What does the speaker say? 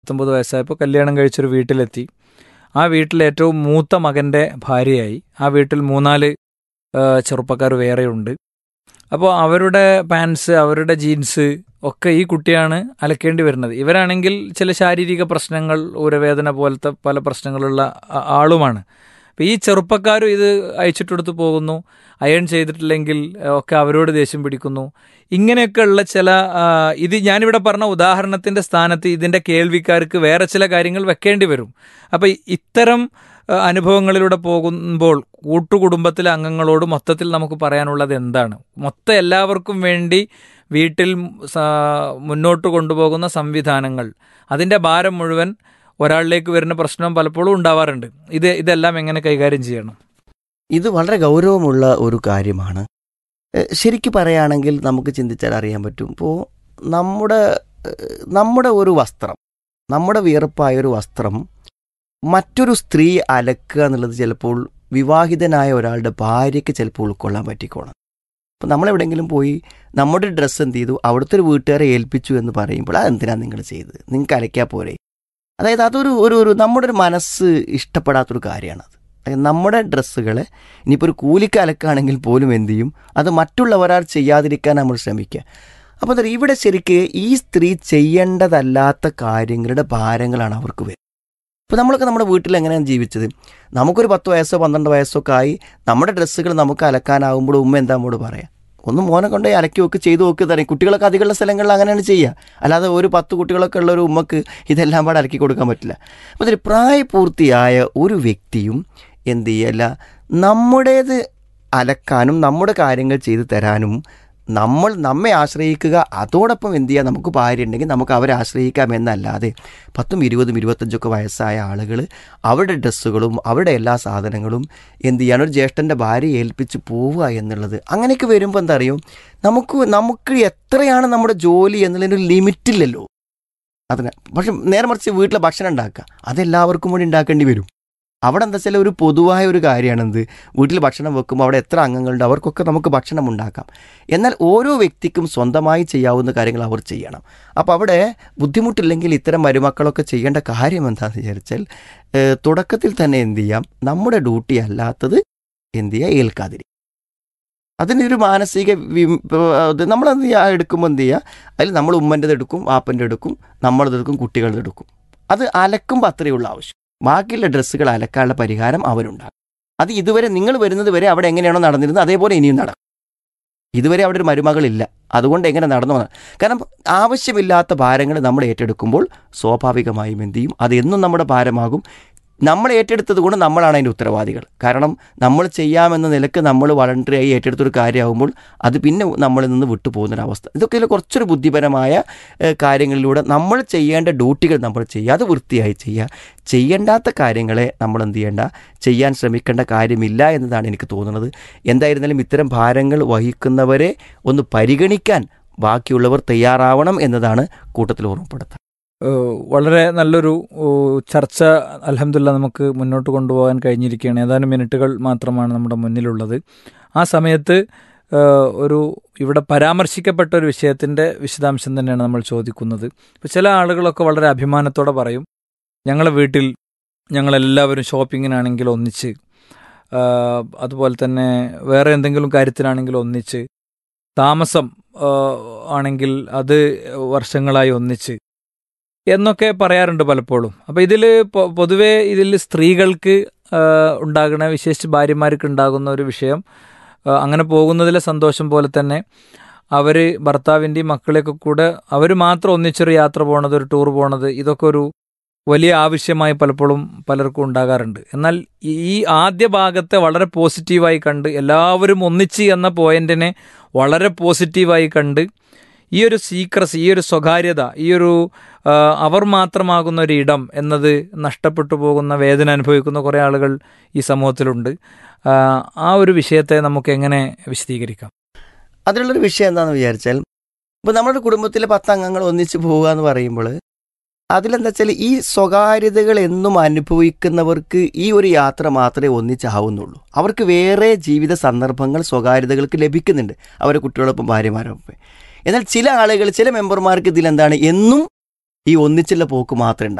പത്തൊമ്പത് വയസ്സായപ്പോൾ കല്യാണം കഴിച്ചൊരു വീട്ടിലെത്തി ആ വീട്ടിൽ ഏറ്റവും മൂത്ത മകൻ്റെ ഭാര്യയായി ആ വീട്ടിൽ മൂന്നാല് ചെറുപ്പക്കാർ വേറെയുണ്ട് അപ്പോൾ അവരുടെ പാൻസ് അവരുടെ ജീൻസ് ഒക്കെ ഈ കുട്ടിയാണ് അലക്കേണ്ടി വരുന്നത് ഇവരാണെങ്കിൽ ചില ശാരീരിക പ്രശ്നങ്ങൾ ഊരവേദന പോലത്തെ പല പ്രശ്നങ്ങളുള്ള ആ- ആളുമാണ് അപ്പോൾ ഈ ചെറുപ്പക്കാരും ഇത് അയച്ചിട്ടെടുത്ത് പോകുന്നു അയൺ ചെയ്തിട്ടില്ലെങ്കിൽ ഏഹ്, ഒക്കെ അവരോട് ദേഷ്യം പിടിക്കുന്നു ഇങ്ങനെയൊക്കെയുള്ള ചില ആ, ഇത് ഞാനിവിടെ പറഞ്ഞ ഉദാഹരണത്തിൻ്റെ സ്ഥാനത്ത് ഇതിൻ്റെ കേൾവിക്കാർക്ക് വേറെ ചില കാര്യങ്ങൾ വെക്കേണ്ടി വരും അപ്പോൾ ഇത്തരം ആ, അനുഭവങ്ങളിലൂടെ പോകുമ്പോൾ കൂട്ടുകുടുംബത്തിലെ അംഗങ്ങളോട് മൊത്തത്തിൽ നമുക്ക് പറയാനുള്ളത് എന്താണ് മൊത്തം എല്ലാവർക്കും വേണ്ടി വീട്ടിൽ സ- മുന്നോട്ട് കൊണ്ടുപോകുന്ന സംവിധാനങ്ങൾ അതിൻ്റെ ഭാരം മുഴുവൻ ഒരാളിലേക്ക് വരുന്ന പ്രശ്നം പലപ്പോഴും ഉണ്ടാവാറുണ്ട് ഇത് ഇതെല്ലാം എങ്ങനെ കൈകാര്യം ചെയ്യണം ഇത് വളരെ ഗൗരവമുള്ള ഒരു കാര്യമാണ് എഹ് ശരിക്ക് പറയുകയാണെങ്കിൽ നമുക്ക് ചിന്തിച്ചാൽ അറിയാൻ പറ്റും ഇപ്പോൾ നമ്മുടെ എഹ് നമ്മുടെ ഒരു വസ്ത്രം നമ്മുടെ വിയർപ്പായ ഒരു വസ്ത്രം മറ്റൊരു സ്ത്രീ അലക്കുക എന്നുള്ളത് ചിലപ്പോൾ വിവാഹിതനായ ഒരാളുടെ ഭാര്യയ്ക്ക് ചിലപ്പോൾ ഉൾക്കൊള്ളാൻ പറ്റിക്കോണം അപ്പോൾ നമ്മളെവിടെയെങ്കിലും പോയി നമ്മുടെ ഡ്രസ്സ് എന്ത് ചെയ്തു അവിടുത്തെ ഒരു വീട്ടുകാരെ ഏൽപ്പിച്ചു എന്ന് പറയുമ്പോൾ അതെന്തിനാണ് നിങ്ങൾ ചെയ്തത് നിങ്ങൾക്ക് അലയ്ക്കാൽ പോരെ അതായത് അതൊരു ഒരു ഒരു നമ്മുടെ ഒരു മനസ്സ് ഇഷ്ടപ്പെടാത്തൊരു കാര്യമാണത് അതായത് നമ്മുടെ ഡ്രസ്സുകളെ ഇനിയിപ്പോൾ ഒരു കൂലിക്ക് അലക്കാണെങ്കിൽ പോലും എന്ത് ചെയ്യും അത് മറ്റുള്ളവരാൾ ചെയ്യാതിരിക്കാൻ നമ്മൾ ശ്രമിക്കുക അപ്പോൾ എന്താ ഇവിടെ ശരിക്ക് ഈ സ്ത്രീ ചെയ്യേണ്ടതല്ലാത്ത കാര്യങ്ങളുടെ ഭാരങ്ങളാണ് അവർക്ക് വരുന്നത് ഇപ്പോൾ നമ്മളൊക്കെ നമ്മുടെ വീട്ടിൽ എങ്ങനെയാണ് ജീവിച്ചത് നമുക്കൊരു പത്ത് വയസ്സോ പന്ത്രണ്ട് വയസ്സോ ഒക്കെ ആയി നമ്മുടെ ഡ്രസ്സുകൾ നമുക്ക് അലക്കാനാവുമ്പോൾ ഉമ്മ എന്താ നമ്മോട് പറയാം ഒന്ന് മോനെ കൊണ്ടുപോയി അലക്കി നോക്ക് ചെയ്തു നോക്കി തരാം കുട്ടികളൊക്കെ അധികമുള്ള സ്ഥലങ്ങളിൽ അങ്ങനെയാണ് ചെയ്യുക അല്ലാതെ ഒരു പത്ത് കുട്ടികളൊക്കെ ഉള്ള ഒരു ഉമ്മക്ക് ഇതെല്ലാം പാടെ അലക്കി കൊടുക്കാൻ പറ്റില്ല അപ്പോൾ ഇതിൽ പ്രായപൂർത്തിയായ ഒരു വ്യക്തിയും എന്ത് ചെയ്യല്ല നമ്മുടേത് അലക്കാനും നമ്മുടെ കാര്യങ്ങൾ ചെയ്തു തരാനും നമ്മൾ നമ്മെ ആശ്രയിക്കുക അതോടൊപ്പം എന്ത് ചെയ്യുക നമുക്ക് ഭാര്യ ഉണ്ടെങ്കിൽ നമുക്ക് അവരെ ആശ്രയിക്കാം എന്നല്ലാതെ പത്തും ഇരുപതും ഇരുപത്തഞ്ചൊക്കെ വയസ്സായ ആളുകൾ അവരുടെ ഡ്രസ്സുകളും അവരുടെ എല്ലാ സാധനങ്ങളും എന്ത് ചെയ്യാണ് ഒരു ജ്യേഷ്ഠൻ്റെ ഭാര്യ ഏൽപ്പിച്ച് പോവുക എന്നുള്ളത് അങ്ങനെയൊക്കെ വരുമ്പോൾ എന്താ അറിയോ നമുക്ക് നമുക്ക് എത്രയാണ് നമ്മുടെ ജോലി എന്നുള്ളതിനൊരു ലിമിറ്റില്ലല്ലോ അതിന് പക്ഷെ നേരെ മറിച്ച് വീട്ടിലെ ഭക്ഷണം ഉണ്ടാക്കുക അതെല്ലാവർക്കും കൂടി ഉണ്ടാക്കേണ്ടി വരും അവിടെ എന്താ വെച്ചാൽ ഒരു പൊതുവായ ഒരു കാര്യമാണെന്ത് വീട്ടിൽ ഭക്ഷണം വെക്കുമ്പോൾ അവിടെ എത്ര അംഗങ്ങളുണ്ട് അവർക്കൊക്കെ നമുക്ക് ഭക്ഷണം ഉണ്ടാക്കാം എന്നാൽ ഓരോ വ്യക്തിക്കും സ്വന്തമായി ചെയ്യാവുന്ന കാര്യങ്ങൾ അവർ ചെയ്യണം അപ്പോൾ അവിടെ ബുദ്ധിമുട്ടില്ലെങ്കിൽ ഇത്തരം മരുമക്കളൊക്കെ ചെയ്യേണ്ട കാര്യം എന്താണെന്ന് വിചാരിച്ചാൽ ഏഹ്, തുടക്കത്തിൽ തന്നെ എന്ത് ചെയ്യാം നമ്മുടെ ഡ്യൂട്ടി അല്ലാത്തത് എന്ത് ചെയ്യുക ഏൽക്കാതിരിക്കും അതിനൊരു മാനസിക നമ്മൾ എന്ത് ചെയ്യുക എടുക്കുമ്പോൾ എന്ത് ചെയ്യുക അതിൽ നമ്മൾ ഉമ്മൻ്റെത് എടുക്കും വാപ്പൻ്റെ എടുക്കും നമ്മളത് എടുക്കും കുട്ടികളുടെ എടുക്കും അത് അലക്കുമ്പോൾ അത്രയേ ഉള്ളൂ ആവശ്യം ബാക്കിയുള്ള ഡ്രസ്സുകൾ അലക്കാനുള്ള പരിഹാരം അവരുണ്ടാകും അത് ഇതുവരെ നിങ്ങൾ വരുന്നത് വരെ അവിടെ എങ്ങനെയാണോ നടന്നിരുന്നത് അതേപോലെ ഇനിയും നടക്കും ഇതുവരെ അവിടെ ഒരു മരുമകളില്ല അതുകൊണ്ട് എങ്ങനെ നടന്നു വന്ന- കാരണം ആവശ്യമില്ലാത്ത ഭാരങ്ങൾ നമ്മൾ ഏറ്റെടുക്കുമ്പോൾ സ്വാഭാവികമായും എന്ത് ചെയ്യും അത് എന്നും നമ്മുടെ ഭാരമാകും നമ്മൾ ഏറ്റെടുത്തത് കൊണ്ട് നമ്മളാണ് അതിൻ്റെ ഉത്തരവാദികൾ കാരണം നമ്മൾ ചെയ്യാമെന്ന നിലക്ക് നമ്മൾ വളണ്ടറിയായി ഏറ്റെടുത്തൊരു കാര്യമാകുമ്പോൾ അത് പിന്നെ നമ്മളിൽ നിന്ന് വിട്ടുപോകുന്നൊരവസ്ഥ ഇതൊക്കെ ഇതിൽ കുറച്ചൊരു ബുദ്ധിപരമായ ഏഹ്, കാര്യങ്ങളിലൂടെ നമ്മൾ ചെയ്യേണ്ട ഡ്യൂട്ടികൾ നമ്മൾ ചെയ്യുക അത് വൃത്തിയായി ചെയ്യുക ചെയ്യേണ്ടാത്ത കാര്യങ്ങളെ നമ്മൾ എന്ത് ചെയ്യേണ്ട ചെയ്യാൻ ശ്രമിക്കേണ്ട കാര്യമില്ല എന്നതാണ് എനിക്ക് തോന്നുന്നത് എന്തായിരുന്നാലും ഇത്തരം ഭാരങ്ങൾ വഹിക്കുന്നവരെ ഒന്ന് പരിഗണിക്കാൻ ബാക്കിയുള്ളവർ തയ്യാറാവണം എന്നതാണ് കൂട്ടത്തിൽ ഓർമ്മപ്പെടുത്തുക ഏഹ് വളരെ നല്ലൊരു ഏഹ് ചർച്ച അലഹമില്ല നമുക്ക് മുന്നോട്ട് കൊണ്ടുപോകാൻ കഴിഞ്ഞിരിക്കുകയാണ് ഏതാനും മിനിറ്റുകൾ മാത്രമാണ് നമ്മുടെ മുന്നിലുള്ളത് ആ സമയത്ത് ഏഹ് ഒരു ഇവിടെ പരാമർശിക്കപ്പെട്ട ഒരു വിഷയത്തിൻ്റെ വിശദാംശം തന്നെയാണ് നമ്മൾ ചോദിക്കുന്നത് ഇപ്പോൾ ചില ആളുകളൊക്കെ വളരെ അഭിമാനത്തോടെ പറയും ഞങ്ങളെ വീട്ടിൽ ഞങ്ങളെല്ലാവരും ഷോപ്പിങ്ങിനാണെങ്കിൽ ഒന്നിച്ച് ആഹ് അതുപോലെ തന്നെ വേറെ എന്തെങ്കിലും കാര്യത്തിനാണെങ്കിൽ ഒന്നിച്ച് താമസം ആഹ് ആണെങ്കിൽ അത് വർഷങ്ങളായി ഒന്നിച്ച് എന്നൊക്കെ പറയാറുണ്ട് പലപ്പോഴും അപ്പോൾ ഇതിൽ പൊതുവേ ഇതിൽ സ്ത്രീകൾക്ക് ആഹ് ഉണ്ടാകുന്ന വിശേഷിച്ച് ഭാര്യമാർക്ക് ഉണ്ടാകുന്ന ഒരു വിഷയം ആഹ് അങ്ങനെ പോകുന്നതിലെ സന്തോഷം പോലെ തന്നെ അവർ ഭർത്താവിൻ്റെയും മക്കളെയൊക്കെ കൂടെ അവർ മാത്രം ഒന്നിച്ചൊരു യാത്ര പോണത് ഒരു ടൂർ പോണത് ഇതൊക്കെ ഒരു വലിയ ആവശ്യമായി പലപ്പോഴും പലർക്കും ഉണ്ടാകാറുണ്ട് എന്നാൽ ഈ ആദ്യ ഭാഗത്തെ വളരെ പോസിറ്റീവായി കണ്ട് എല്ലാവരും ഒന്നിച്ച് എന്ന പോയിന്റിനെ വളരെ പോസിറ്റീവായി കണ്ട് ഈ ഒരു സീക്രസ് ഈ ഒരു സ്വകാര്യത ഈ ഒരു ആ, അവർ മാത്രമാകുന്ന ഒരു ഇടം എന്നത് നഷ്ടപ്പെട്ടു പോകുന്ന വേദന അനുഭവിക്കുന്ന കുറേ ആളുകൾ ഈ സമൂഹത്തിലുണ്ട് ആ, ആ ഒരു വിഷയത്തെ നമുക്ക് എങ്ങനെ വിശദീകരിക്കാം അതിലുള്ളൊരു വിഷയം എന്താണെന്ന് വിചാരിച്ചാൽ ഇപ്പോൾ നമ്മുടെ കുടുംബത്തിലെ പത്ത് അംഗങ്ങൾ ഒന്നിച്ച് പോവുക എന്ന് പറയുമ്പോൾ അതിലെന്താ വെച്ചാൽ ഈ സ്വകാര്യതകൾ എന്നും അനുഭവിക്കുന്നവർക്ക് ഈ ഒരു യാത്ര മാത്രമേ ഒന്നിച്ചാവുന്നുള്ളൂ അവർക്ക് വേറെ ജീവിത സന്ദർഭങ്ങൾ സ്വകാര്യതകൾക്ക് ലഭിക്കുന്നുണ്ട് അവരുടെ കുട്ടികളൊപ്പം ഭാര്യമാരൊപ്പം എന്നാൽ ചില ആളുകൾ ചില മെമ്പർമാർക്ക് ഇതിലെന്താണ് എന്നും ഈ ഒന്നിച്ചുള്ള പോക്ക് മാത്രമേ